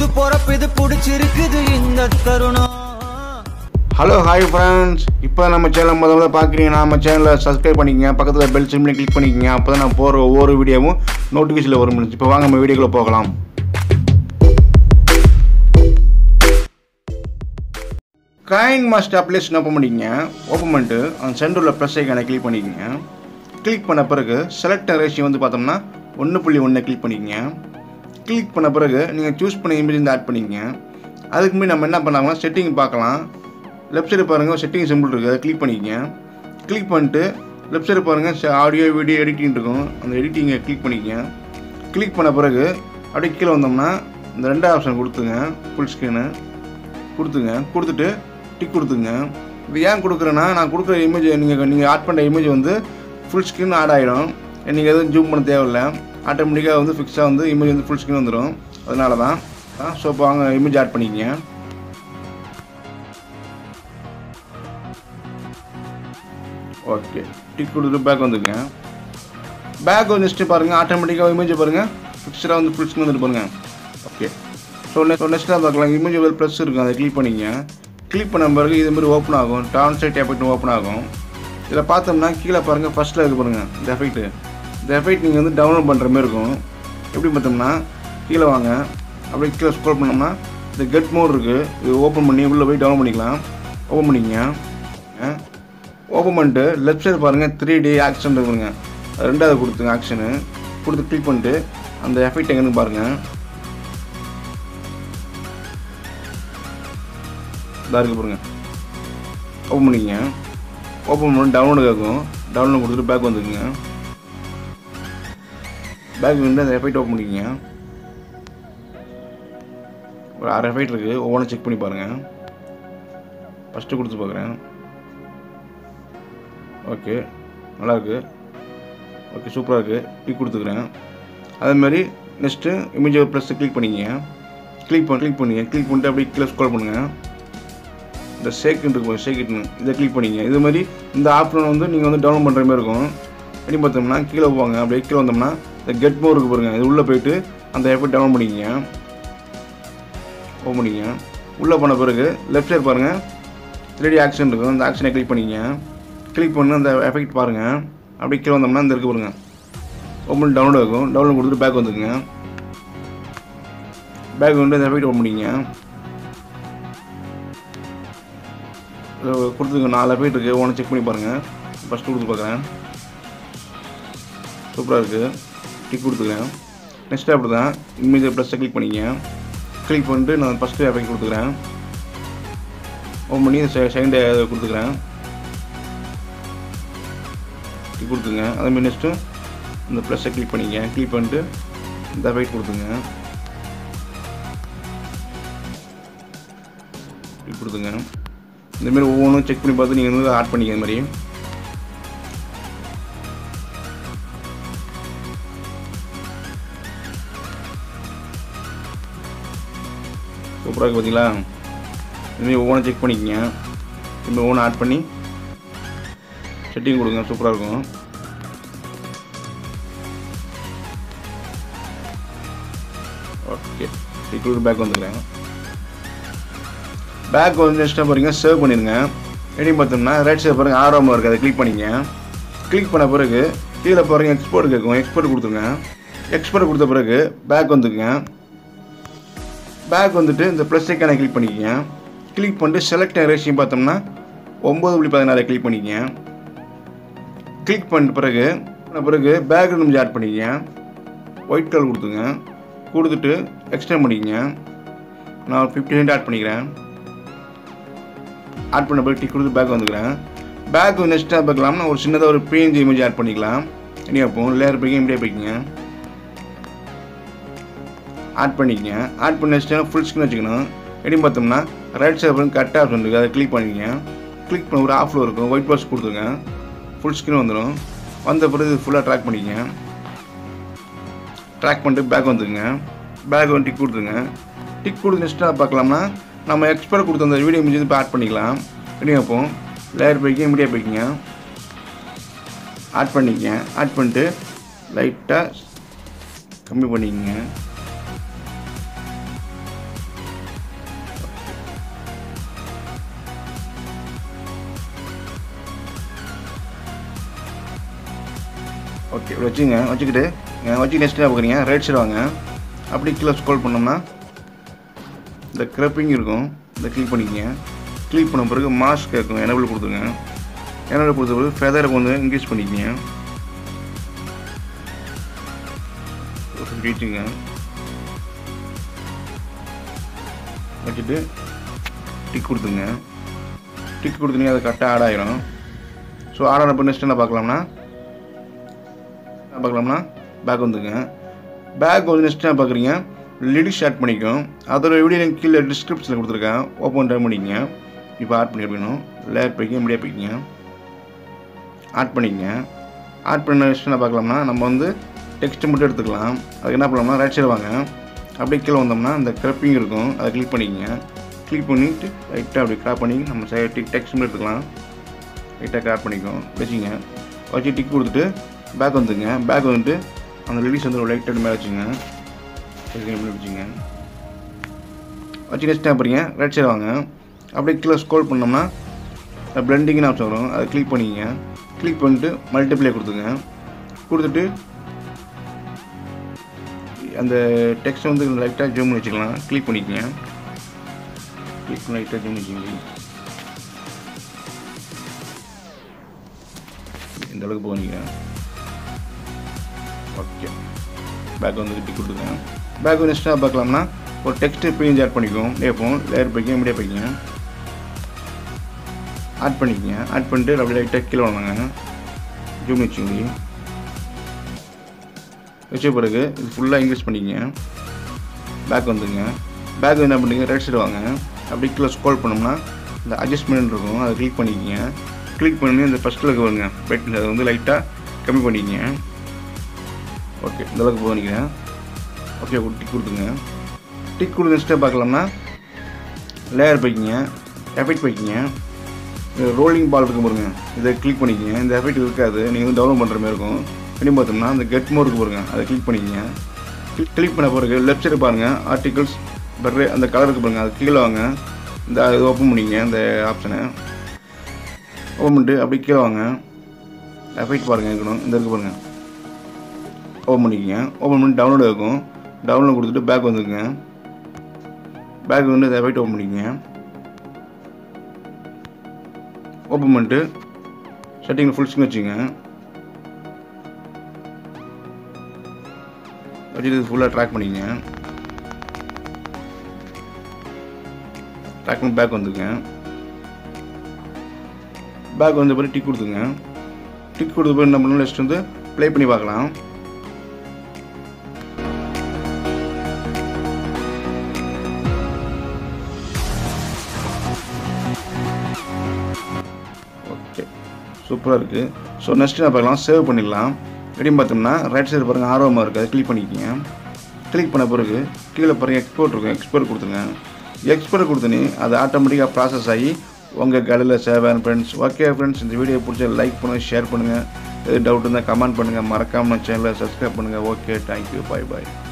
புது பொறப்பு இது பிடிச்சிருக்குது இந்த தருணம் ஹலோ ஹாய் ஃப்ரெண்ட்ஸ் இப்போ நம்ம சேனல் முத முதல்ல பார்க்குறீங்கன்னா நம்ம சேனலை சப்ஸ்கிரைப் பண்ணிக்கங்க பக்கத்தில் பெல் சிம்லையும் கிளிக் பண்ணிக்கங்க அப்போ தான் நான் போகிற ஒவ்வொரு வீடியோவும் நோட்டிஃபிகேஷனில் வரும் இப்போ வாங்க நம்ம வீடியோக்குள்ளே போகலாம் காயின் மாஸ்டர் அப்ளிகேஷன் ஓப்பன் பண்ணிக்கங்க ஓப்பன் பண்ணிட்டு அந்த சென்டரில் ப்ளஸ் ஐக்கானை கிளிக் பண்ணிக்கங்க கிளிக் பண்ண பிறகு செலக்ட் ரேஷியோ வந்து பார்த்தோம்னா ஒன்று புள்ளி ஒன்று கிளிக் பண்ணிக்கங்க கிளிக் பண்ண பிறகு நீங்கள் சூஸ் பண்ண இமேஜ் வந்து ஆட் பண்ணிக்கங்க அதுக்கு முன்னாடி நம்ம என்ன பண்ணலாம்னா செட்டிங் பார்க்கலாம் லெஃப்ட் சைடு பாருங்கள் செட்டிங் சிம்பிள் இருக்குது அதை கிளிக் பண்ணிக்கங்க கிளிக் பண்ணிட்டு லெஃப்ட் சைடு பாருங்கள் ஆடியோ வீடியோ எடிட்டிங் இருக்கும் அந்த எடிட்டிங்கை கிளிக் பண்ணிக்கங்க கிளிக் பண்ண பிறகு அப்படியே கீழே வந்தோம்னா இந்த ரெண்டாவது ஆப்ஷன் கொடுத்துங்க ஃபுல் ஸ்க்ரீனு கொடுத்துங்க கொடுத்துட்டு டிக் கொடுத்துங்க இது ஏன் கொடுக்குறேன்னா நான் கொடுக்குற இமேஜ் நீங்கள் நீங்கள் ஆட் பண்ணுற இமேஜ் வந்து ஃபுல் ஸ்க்ரீன் ஆட் ஆகிடும் நீங்கள் எதுவும் ஜூம் பண்ண தேவையில்ல ஆட்டோமேட்டிக்காக வந்து ஃபிக்ஸாக வந்து இமேஜ் வந்து ஃபுல் ஸ்க்ரீன் வந்துடும் அதனால தான் ஸோ இப்போ வாங்க இமேஜ் ஆட் பண்ணிக்கங்க ஓகே டிக் கொடுத்துட்டு பேக் வந்துங்க பேக் வந்து நெக்ஸ்ட்டு பாருங்கள் ஆட்டோமேட்டிக்காக இமேஜ் பாருங்கள் ஃபிக்ஸடாக வந்து ஃபுல் ஸ்க்ரீன் வந்துட்டு பாருங்கள் ஓகே ஸோ நெக்ஸ்ட் நெக்ஸ்ட்டாக பார்க்கலாம் இமேஜ் ஒரு ப்ளஸ் இருக்கும் அதை கிளிக் பண்ணிங்க கிளிக் பண்ண பிறகு இது மாதிரி ஓப்பன் ஆகும் டான் சைட் எஃபெக்ட் ஓப்பன் ஆகும் இதில் பார்த்தோம்னா கீழே பாருங்கள் ஃபஸ்ட்டில் இருக்கு பாருங்கள் இந்த எஃபெக்ட் இந்த எஃபெக்ட் நீங்கள் வந்து டவுன்லோட் பண்ணுற மாதிரி இருக்கும் எப்படி பார்த்தோம்னா கீழே வாங்க அப்படியே கீழே ஸ்க்ரோல் பண்ணோம்னா இந்த கெட் மோட் இருக்குது இது ஓப்பன் பண்ணி உள்ளே போய் டவுன்லோட் பண்ணிக்கலாம் ஓப்பன் பண்ணிக்கங்க ஓப்பன் பண்ணிட்டு லெஃப்ட் சைடு பாருங்கள் த்ரீ டி ஆக்ஷன் இருக்குங்க அது ரெண்டாவது கொடுத்துங்க ஆக்ஷனு கொடுத்து கிளிக் பண்ணிட்டு அந்த எஃபெக்ட் எங்கன்னு பாருங்கள் இதாக இருக்கு பாருங்க ஓப்பன் பண்ணிக்கங்க ஓப்பன் பண்ணி டவுன்லோடு கேட்கும் டவுன்லோட் கொடுத்துட்டு பேக் வந்துக்குங்க பேக் வந்து அந்த எஃபெக்ட் ஓப்பன் பண்ணிக்கங்க ஒரு அரை எஃபெக்ட் இருக்குது ஒவ்வொன்றும் செக் பண்ணி பாருங்கள் ஃபஸ்ட்டு கொடுத்து பார்க்குறேன் ஓகே நல்லாயிருக்கு ஓகே சூப்பராக இருக்குது டிக் கொடுத்துக்கிறேன் அதேமாதிரி நெக்ஸ்ட்டு இமேஜ் ப்ளஸ் கிளிக் பண்ணிக்கங்க கிளிக் பண்ணி கிளிக் பண்ணிங்க கிளிக் பண்ணிட்டு அப்படியே கீழே ஸ்க்ரோல் பண்ணுங்கள் இந்த ஷேக்குன்னு இருக்கும் ஷேக்கிட்னு இதை கிளிக் பண்ணிங்க இது மாதிரி இந்த ஆப்ஷன் வந்து நீங்கள் வந்து டவுன்லோட் பண்ணுற மாதிரி இருக்கும் எப்படி பார்த்தோம்னா கீழே போவாங்க அப்படியே கீழே வந்தோம்னா இந்த கெட் மோர் இருக்கு பாருங்க இது உள்ளே போயிட்டு அந்த எஃபெக்ட் டவுன்லோட் பண்ணிக்கங்க ஓப்பன் பண்ணிக்கங்க உள்ளே போன பிறகு லெஃப்ட் சைடு பாருங்கள் த்ரீ ஆக்ஷன் இருக்கும் அந்த ஆக்ஷனை கிளிக் பண்ணிக்கங்க கிளிக் பண்ணி அந்த எஃபெக்ட் பாருங்கள் அப்படியே கீழே வந்தோம்னா இந்த இருக்கு பாருங்க ஓப்பன் டவுன்லோட் ஆகும் டவுன்லோட் கொடுத்துட்டு பேக் வந்துக்குங்க பேக் வந்து அந்த எஃபெக்ட் ஓப்பன் பண்ணிக்கங்க கொடுத்துருங்க நாலு எஃபெக்ட் இருக்குது ஒன்று செக் பண்ணி பாருங்கள் ஃபஸ்ட்டு கொடுத்து பார்க்குறேன் சூப்பராக இருக்குது டிக் கொடுத்துக்கிறேன் நெக்ஸ்ட் அப்படி தான் இமேஜ் ப்ளஸ்ஸை கிளிக் பண்ணிங்க கிளிக் பண்ணிட்டு நான் ஃபஸ்ட்டு எஃபெக்ட் கொடுத்துக்கிறேன் ஓப்பன் பண்ணி செகண்ட் கொடுத்துக்கிறேன் டிக் கொடுத்துங்க அதேமாதிரி நெக்ஸ்ட்டு இந்த ப்ளஸ்ஸை கிளிக் பண்ணிங்க கிளிக் பண்ணிட்டு இந்த எஃபெக்ட் கொடுத்துங்க டிக் கொடுத்துங்க இந்தமாரி ஒவ்வொன்றும் செக் பண்ணி பார்த்து நீங்கள் வந்து ஆட் பண்ணிக்க மாதிரி சூப்பராக இருக்குது பார்த்தீங்களா இதுமாரி ஒவ்வொன்றும் செக் பண்ணிக்கங்க இந்த ஒவ்வொன்றும் ஆட் பண்ணி செட்டிங் கொடுங்க சூப்பராக இருக்கும் ஓகே டிக்கெட் பேக் வந்துக்கிறேன் பேக் வந்து நெக்ஸ்ட்டாக பாருங்க சேவ் பண்ணிடுங்க எப்படி பார்த்தோம்னா ரைட் சைடு பாருங்கள் ஆர்வம் இருக்குது அதை கிளிக் பண்ணிங்க கிளிக் பண்ண பிறகு கீழே பாருங்க எக்ஸ்போர்ட் கேட்கும் எக்ஸ்போர்ட் கொடுத்துருங்க எக்ஸ்போர்ட் கொடுத்த பிறகு பேக் வந்துக்குங்க பேக் வந்துட்டு இந்த ப்ளஸ் ஐக்கானை கிளிக் பண்ணிக்கங்க கிளிக் பண்ணிட்டு செலக்ட் ரேஷியம் பார்த்தோம்னா ஒம்பது புள்ளி பதினாறு கிளிக் பண்ணிக்கங்க கிளிக் பண்ணிட்ட பிறகு பண்ண பிறகு பேக் நம்ம ஆட் பண்ணிக்கங்க ஒயிட் கலர் கொடுத்துங்க கொடுத்துட்டு எக்ஸ்டெண்ட் பண்ணிக்கங்க நான் ஃபிஃப்டி சென்ட் ஆட் பண்ணிக்கிறேன் ஆட் பண்ண பிறகு டிக் கொடுத்து பேக் வந்துக்கிறேன் பேக் நெக்ஸ்ட்டாக பார்க்கலாம்னா ஒரு சின்னதாக ஒரு பிஎன்ஜி இமேஜ் ஆட் பண்ணிக்கலாம் இனி அப்போ லேயர் போய்க்கு இப்படியே போய்க்குங்க ஆட் பண்ணிக்கங்க ஆட் பண்ணி வச்சுட்டா ஃபுல் ஸ்க்ரீன் வச்சுக்கணும் எப்படி பார்த்தோம்னா ரைட் சைடு பாருங்க கட் ஆப்ஷன் இருக்குது அதை கிளிக் பண்ணிக்கங்க கிளிக் பண்ண ஒரு ஆஃபில் இருக்கும் ஒயிட் பாக்ஸ் கொடுத்துருங்க ஃபுல் ஸ்க்ரீன் வந்துடும் வந்த பிறகு ஃபுல்லாக ட்ராக் பண்ணிக்கங்க ட்ராக் பண்ணிட்டு பேக் வந்துருங்க பேக் வந்து டிக் கொடுத்துருங்க டிக் கொடுத்து நெக்ஸ்ட்டாக பார்க்கலாம்னா நம்ம எக்ஸ்பர்ட் கொடுத்த அந்த வீடியோ முடிஞ்சது இப்போ ஆட் பண்ணிக்கலாம் வீடியோ அப்போ லேயர் போய்க்கு மீடியா போய்க்குங்க ஆட் பண்ணிக்கங்க ஆட் பண்ணிட்டு லைட்டாக கம்மி பண்ணிக்கங்க ஓகே இப்படி வச்சுங்க வச்சுக்கிட்டு அஹ் வச்சு நெக்ஸ்ட் என்ன பார்க்குறீங்க ரைட் சைடு வாங்க அப்படி கீழே ஸ்க்ரோல் பண்ணோம்னா இந்த க்ரப்பிங் இருக்கும் இதை கிளிக் பண்ணிக்கங்க கிளிக் பண்ண பிறகு மாஸ்க் கேட்கும் எனபிள் கொடுத்துருங்க எனபிள் கொடுத்த பிறகு ஃபெதரை வந்து இன்க்ரீஸ் பண்ணிக்கங்க வச்சுங்க வச்சுட்டு டிக் கொடுத்துங்க டிக் கொடுத்தீங்க அது கரெக்டாக ஆட் ஆகிரும் ஸோ ஆட் ஆனப்போ நெக்ஸ்ட் என்ன பார்க்கலாம்னா என்ன பார்க்கலாம்னா பேக் வந்துங்க பேக் வந்து நெக்ஸ்ட் என்ன பார்க்குறீங்க லிடிஸ் ஆட் பண்ணிக்கும் அதோட வீடியோ லிங்க் கீழே டிஸ்கிரிப்ஷனில் கொடுத்துருக்கேன் ஓப்பன் டைம் பண்ணிக்கங்க இப்போ ஆட் பண்ணி வைக்கணும் லேயர் போய்க்க முடியாது போய்க்கிங்க ஆட் பண்ணிக்கங்க ஆட் பண்ண நெக்ஸ்ட் என்ன பார்க்கலாம்னா நம்ம வந்து டெக்ஸ்ட் மட்டும் எடுத்துக்கலாம் அதுக்கு என்ன பண்ணலாம்னா ரைட் சைடு வாங்க அப்படியே கீழே வந்தோம்னா இந்த கிரப்பிங் இருக்கும் அதை கிளிக் பண்ணிக்கங்க கிளிக் பண்ணிவிட்டு லைட்டாக அப்படி கிராப் பண்ணி நம்ம சைடு டெக்ஸ்ட் மட்டும் எடுத்துக்கலாம் லைட்டாக கிராப் பண்ணிக்கோம் வச்சுங்க வச்சு டிக் கொடுத்துட்டு பேக் வந்துங்க பேக் வந்துட்டு அந்த ரிலீஸ் வந்து ஒரு லைட்டாக மேலே வச்சுங்க இப்படி வச்சுங்க வச்சு நெக்ஸ்ட் என்ன பண்ணுறீங்க ரைட் சைடு வாங்க அப்படியே கீழே ஸ்க்ரோல் பண்ணோம்னா பிளெண்டிங்னு ஆப்ஷன் வரும் அதை கிளிக் பண்ணிக்கங்க கிளிக் பண்ணிட்டு மல்டிப்ளை கொடுத்துங்க கொடுத்துட்டு அந்த டெக்ஸ்ட் வந்து லைட்டாக ஜூம் பண்ணி வச்சுக்கலாம் கிளிக் பண்ணிக்கங்க கிளிக் பண்ணி லைட்டாக ஜூம் வச்சுக்கோங்க இந்த அளவுக்கு போனீங்க ஓகே பேக் வந்து இப்படி கொடுத்துங்க பேக் வந்து நெக்ஸ்ட்டாக பார்க்கலாம்னா ஒரு டெக்ஸ்ட் பேஜ் ஆட் பண்ணிக்குவோம் லேப்போம் லேயர் போய்க்க மீடியா போய்க்கிங்க ஆட் பண்ணிக்கங்க ஆட் பண்ணிட்டு அப்படியே லைட்டாக கீழே வாங்க ஜூம் வச்சுங்க வச்ச பிறகு இது ஃபுல்லாக இன்க்ரீஸ் பண்ணிக்கங்க பேக் வந்துங்க பேக் என்ன பண்ணுறீங்க ரைட் சைடு வாங்க அப்படி கீழே ஸ்க்ரோல் பண்ணோம்னா இந்த அட்ஜஸ்ட்மெண்ட் இருக்கும் அதை கிளிக் பண்ணிக்கங்க கிளிக் பண்ணி இந்த ஃபஸ்ட்டில் இருக்க வருங்க பெட் அதை வந்து லைட்டாக கம்மி பண்ணிக்கங்க ஓகே இந்த அளவுக்கு போக நினைக்கிறேன் ஓகே டிக் கொடுத்துங்க டிக் கொடுத்து நெக்ஸ்ட்டாக பார்க்கலாம்னா லேயர் போய்க்கிங்க எஃபெக்ட் போய்க்கிங்க ரோலிங் பால் இருக்கும் பாருங்க இதை கிளிக் பண்ணிக்கங்க இந்த எஃபெக்ட் இருக்காது நீங்கள் வந்து டவுன்லோட் பண்ணுற மாதிரி இருக்கும் பண்ணி பார்த்தோம்னா அந்த கெட் மோர் இருக்கு பாருங்க அதை கிளிக் பண்ணிக்கங்க கிளிக் பண்ண பிறகு லெஃப்ட் சைடு பாருங்கள் ஆர்டிகல்ஸ் பர்ரே அந்த கலர் இருக்கு பாருங்க அது கீழே வாங்க இந்த இது ஓப்பன் பண்ணிங்க இந்த ஆப்ஷனை ஓப்பன் பண்ணிட்டு அப்படி கீழே வாங்க எஃபெக்ட் பாருங்கள் இருக்கணும் இந்த இருக்கு பாருங்கள் ஓப்பன் பண்ணிக்கங்க ஓப்பன் பண்ணி டவுன்லோட் இருக்கும் டவுன்லோட் கொடுத்துட்டு பேக் வந்துக்குங்க பேக் வந்து இந்த எஃபெக்ட் ஓப்பன் பண்ணிக்கங்க ஓப்பன் பண்ணிட்டு செட்டிங் ஃபுல் ஸ்க்ரீன் வச்சுங்க வச்சுட்டு ஃபுல்லாக ட்ராக் பண்ணிக்கங்க ட்ராக் பண்ணி பேக் வந்துங்க பேக் வந்த பிறகு டிக் கொடுத்துங்க டிக் கொடுத்த பிறகு என்ன பண்ணணும் நெக்ஸ்ட் வந்து ப்ளே பண்ணி பார்க்கலாம் ஓகே சூப்பராக இருக்குது ஸோ நெக்ஸ்ட் என்ன பார்க்கலாம் சேவ் பண்ணிடலாம் எப்படின்னு பார்த்தோம்னா ரைட் சைடு பாருங்கள் ஆர்வமாக இருக்குது அதை கிளிக் பண்ணிக்கிங்க கிளிக் பண்ண பிறகு கீழே பாருங்கள் எக்ஸ்போர்ட் இருக்கும் எக்ஸ்போர்ட் கொடுத்துங்க எக்ஸ்போர்ட் கொடுத்தனே அது ஆட்டோமேட்டிக்காக ப்ராசஸ் ஆகி உங்கள் கடையில் சேவ் ஃப்ரெண்ட்ஸ் ஓகே ஃப்ரெண்ட்ஸ் இந்த வீடியோ பிடிச்ச லைக் பண்ணுங்கள் ஷேர் பண்ணுங்கள் எது டவுட் இருந்தால் கமெண்ட் பண்ணுங்கள் மறக்காமல் சேனலை சப்ஸ்கிரைப் பண்ணுங்கள் ஓகே தேங்க்யூ பாய் பாய்